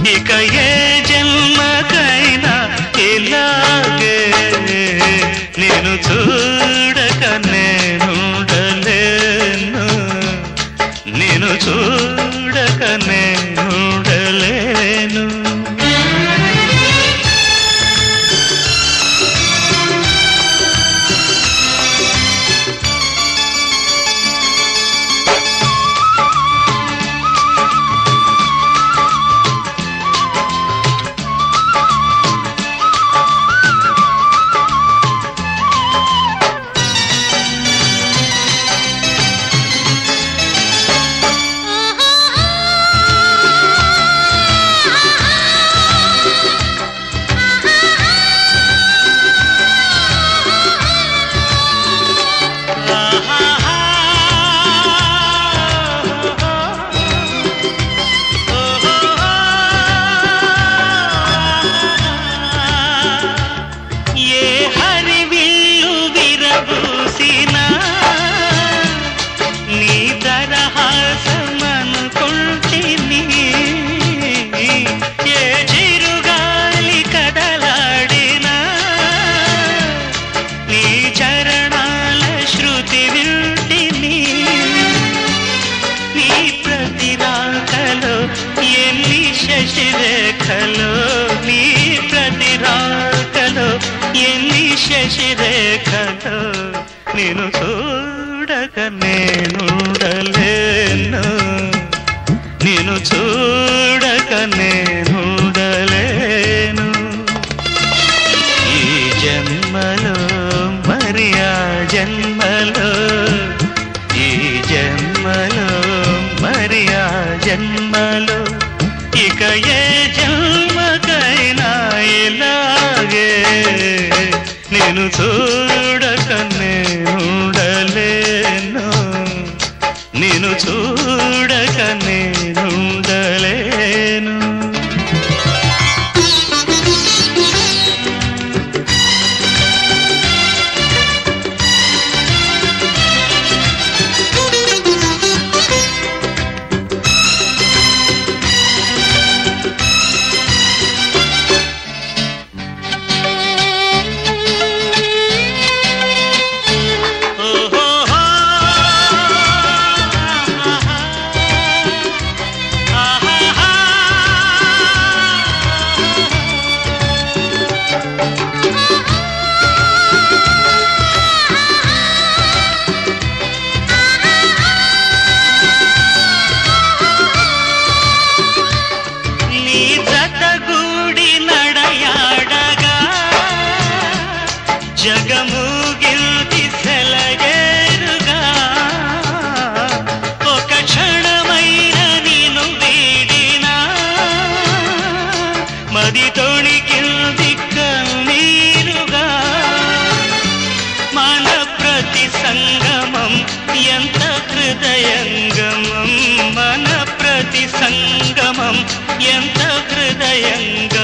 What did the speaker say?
ఇక ఏ జన్మకైనా ఇలాగే నేను చూడక నేనుండలేను నేను చూడక నేనుండలేను ఏ హరివిల్లు విరబూసినా నీ తరహాసమనుకుంటిని ఏ చిరుగాలి కదలాడినా నీ చరణాల శృతి వింటిని నీ ప్రతి రాకలో ఎన్ని శశిరేఖలో నీ ప్రతి రాకలో ఎన్ని శశిరేఖలో నేను చూడక నేనుండలేను నేను చూడక నేనుండలేను ఈ జన్మలో మరి ఆ జన్మలో ఈ జన్మలో మరి ఆ జన్మలో ఇక ఏ జన్మకైనా ఇలాగే నేను చూడక నేనుండలేను నేను చూడక నేనుండలేను నీ జతగూడి నడయాడగా జగముగిల్ది సెలగేరుగా ఒక క్షణమైన నిన్ను వీడినా మది తొణికిల్ది కన్నీరుగా మన ప్రతి సంగమం ఎంత హృదయంగమం మన ప్రతి సంగమం ఎంత హృదయంగమం